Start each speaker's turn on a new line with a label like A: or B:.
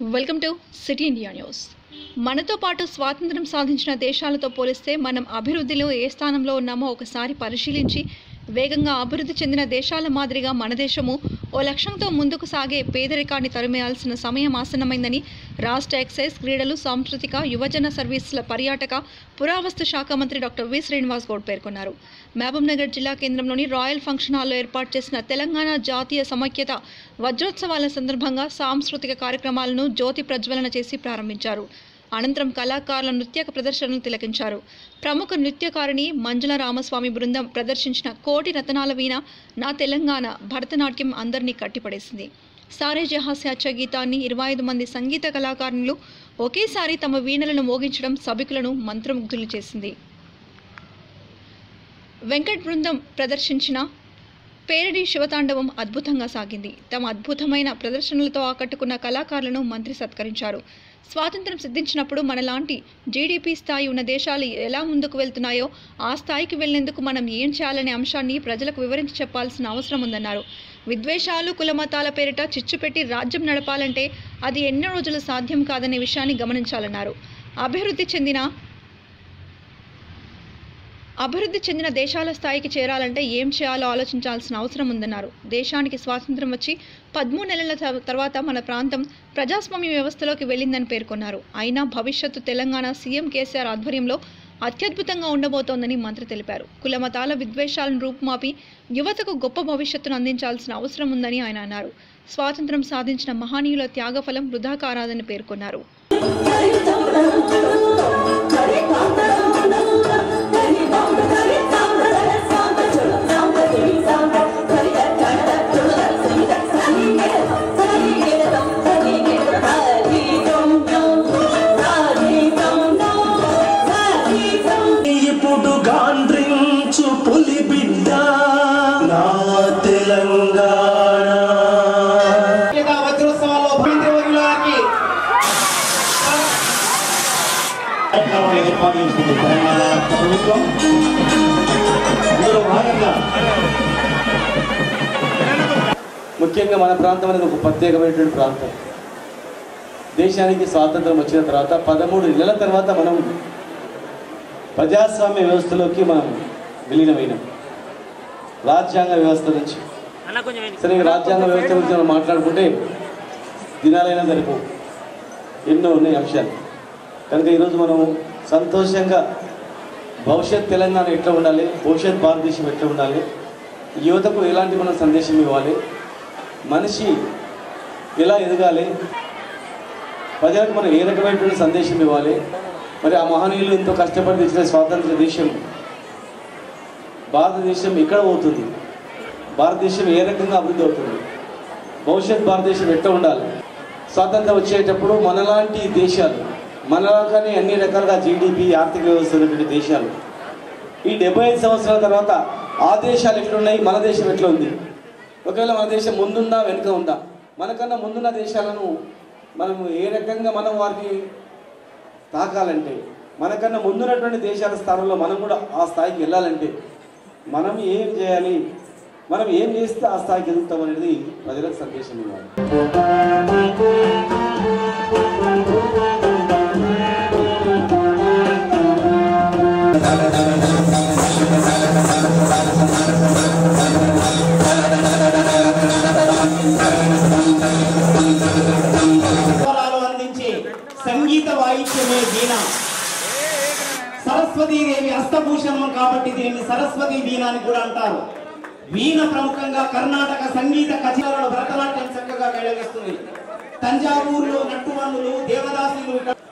A: welcome to city India news మనతో పాటు స్వాతంత్రం సాధించిన దేశాలతో పోలిస్తే మనం అభివృద్ధిలో ఏ స్థానంలో ఉన్నామో ఒకసారి పరిశీలించి వేగంగా అభివృద్ధి చెందిన దేశాల మాదిరిగా మన దేశము ఓ లక్ష్యంతో ముందుకు సాగే పేదరికాన్ని తరిమేయాల్సిన సమయం ఆసన్నమైందని రాష్ట్ర ఎక్సైజ్ క్రీడలు సాంస్కృతిక యువజన సర్వీసుల పర్యాటక పురావస్తు శాఖ మంత్రి డాక్టర్ వి శ్రీనివాస్ గౌడ్ పేర్కొన్నారు మహబూబ్ నగర్ జిల్లా కేంద్రంలోని రాయల్ ఫంక్షన్ హాల్లో ఏర్పాటు చేసిన తెలంగాణ జాతీయ సమైక్యత వజ్రోత్సవాల సందర్భంగా సాంస్కృతిక కార్యక్రమాలను జ్యోతి ప్రజ్వలన చేసి ప్రారంభించారు అనంతరం కళాకారుల నృత్య ప్రదర్శనలు తిలకించారు ప్రముఖ నృత్యకారిణి మంజుల రామస్వామి బృందం ప్రదర్శించిన కోటి రతనాల వీణ నా తెలంగాణ భరతనాట్యం అందరినీ కట్టిపడేసింది సారే జహాస్యాచ గీతాన్ని ఇరవై ఐదు మంది సంగీత కళాకారులు ఒకేసారి తమ వీణలను మోగించడం సభికులను మంత్రముగ్ధులు చేసింది వెంకట్ బృందం ప్రదర్శించిన పేరడి శివతాండవం అద్భుతంగా సాగింది తమ అద్భుతమైన ప్రదర్శనలతో ఆకట్టుకున్న కళాకారులను మంత్రి సత్కరించారు స్వాతంత్రం సిద్ధించినప్పుడు మనలాంటి జీడిపి స్థాయి ఉన్న దేశాలు ఎలా ముందుకు వెళ్తున్నాయో ఆ స్థాయికి వెళ్లేందుకు మనం ఏం చేయాలనే అంశాన్ని ప్రజలకు వివరించి చెప్పాల్సిన అవసరం ఉందన్నారు విద్వేషాలు కులమతాల పేరిట చిచ్చుపెట్టి రాజ్యం నడపాలంటే అది ఎన్నో రోజులు సాధ్యం కాదనే విషయాన్ని గమనించాలన్నారు అభివృద్ధి చెందిన అభివృద్ధి చెందిన దేశాల స్థాయికి చేరాలంటే ఏం చేయాలో ఆలోచించాల్సిన అవసరం ఉందన్నారు దేశానికి స్వాతంత్రం వచ్చి పదమూడు నెలల తర్- తర్వాత మన ప్రాంతం ప్రజాస్వామ్య వ్యవస్థలోకి వెళ్ళిందని పేర్కొన్నారు అయినా భవిష్యత్తు తెలంగాణ సీఎం కేసీఆర్ ఆధ్వర్యంలో అత్యద్భుతంగా ఉండబోతోందని మంత్రి తెలిపారు కుల మతాల విద్వేషాలను రూపుమాపి యువతకు గొప్ప భవిష్యత్తును అందించాల్సిన అవసరం ఉందని ఆయన అన్నారు స్వాతంత్రం సాధించిన మహనీయుల త్యాగఫలం వృధా కారాదని పేర్కొన్నారు
B: ఇప్పుడు గాండ్రించు పులి బిడ్డ నా తెలంగాణ
C: లేదా వజ్రోత్సవాల్లో ముఖ్యమంత్రి వర్యులకి
B: కార్యక్రమాలు ఏర్పాటు చేసుకుంది తెలంగాణ రాష్ట్ర ప్రభుత్వం ఇందులో భాగంగా
D: ముఖ్యంగా మన ప్రాంతం అనేది ఒక ప్రత్యేకమైనటువంటి ప్రాంతం దేశానికి స్వాతంత్రం వచ్చిన తర్వాత పదమూడు నెలల తర్వాత మనం ప్రజాస్వామ్య వ్యవస్థలోకి మనం విలీనమైనాం రాజ్యాంగ వ్యవస్థ నుంచి సరే ఈ రాజ్యాంగ వ్యవస్థ గురించి మనం మాట్లాడుకుంటే దినాలైనా సరిపో ఎన్నో ఉన్నాయి అంశాలు కనుక ఈరోజు మనం సంతోషంగా భవిష్యత్ తెలంగాణ ఎట్లా ఉండాలి భవిష్యత్ భారతదేశం ఎట్లా ఉండాలి యువతకు ఎలాంటి మనం సందేశం ఇవ్వాలి మనిషి ఎలా ఎదగాలి ప్రజలకు మనం ఏ రకమైనటువంటి సందేశం ఇవ్వాలి మరి ఆ మహనీయులు ఎంతో కష్టపడి తెచ్చిన స్వాతంత్ర దేశం భారతదేశం ఎక్కడ పోతుంది భారతదేశం ఏ రకంగా అభివృద్ధి అవుతుంది భవిష్యత్ భారతదేశం ఎట్లా ఉండాలి స్వాతంత్రం వచ్చేటప్పుడు మనలాంటి దేశాలు మనలాగానే అన్ని రకాలుగా జీడిపి ఆర్థిక వ్యవస్థ ఉన్నటువంటి దేశాలు ఈ డెబ్బై ఐదు సంవత్సరాల తర్వాత ఆ దేశాలు ఎట్లున్నాయి మన దేశం ఎట్లా ఉంది ఒకవేళ మన దేశం ముందుందా వెనుక ఉందా మనకన్నా ముందున్న దేశాలను మనము ఏ రకంగా మనం వారికి తాకాలంటే మనకన్నా ముందున్నటువంటి దేశాల స్థానంలో మనం కూడా ఆ స్థాయికి వెళ్ళాలంటే మనం ఏం చేయాలి మనం ఏం చేస్తే ఆ స్థాయికి ఎదుగుతాం అనేది ప్రజలకు సందేశం ఇవ్వాలి
C: స్వరాలు అందించే సంగీత వాయిద్యమే వీణ సరస్వతీదేవి హస్తభూషణం కాబట్టి దీన్ని సరస్వతి వీణ అని కూడా అంటారు వీణ ప్రముఖంగా కర్ణాటక సంగీత కచేరాలను భరతనాట్యం చక్కగా మేళవిస్తుంది తంజావూరులో నట్టుమన్నులు దేవదాసులు ఇక్కడ